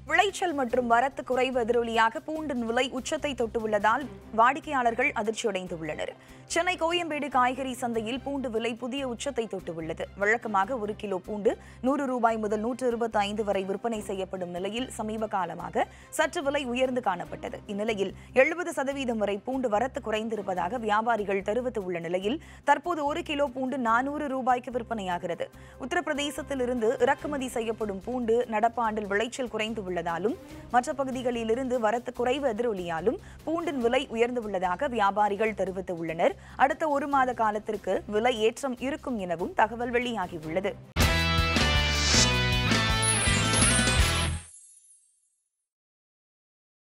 விளைச்சல் மற்றும் வரத்து குறைவு எதிரொலியாக பூண்டின் விலை உச்சத்தை தொட்டுள்ளதால் வாடிக்கையாளர்கள் அதிர்ச்சியடைந்துள்ளனர் சென்னை கோயம்பேடு காய்கறி சந்தையில் பூண்டு விலை புதிய உச்சத்தை தொட்டுள்ளது வழக்கமாக ஒரு கிலோ பூண்டு நூறு ரூபாய் முதல் நூற்று இருபத்தி ஐந்து வரை விற்பனை செய்யப்படும் நிலையில் சமீப காலமாக சற்று விலை உயர்ந்து காணப்பட்டது இந்நிலையில் எழுபது சதவீதம் வரை பூண்டு வரத்து குறைந்திருப்பதாக வியாபாரிகள் தெரிவித்துள்ள நிலையில் தற்போது ஒரு கிலோ பூண்டு நானூறு ரூபாய்க்கு விற்பனையாகிறது உத்தரப்பிரதேசத்திலிருந்து இறக்குமதி செய்யப்படும் பூண்டு நடப்பாண்டில் விளைச்சல் குறைந்து உள்ளதாலும் மற்ற பகுதிகளிலிருந்து வரத்து குறைவு எதிரொலியாலும் பூண்டின் விலை உயர்ந்துள்ளதாக வியாபாரிகள் தெரிவித்துள்ளனர் அடுத்த ஒரு மாத காலத்திற்கு விலை ஏற்றம் இருக்கும் எனவும் தகவல் வெளியாகியுள்ளது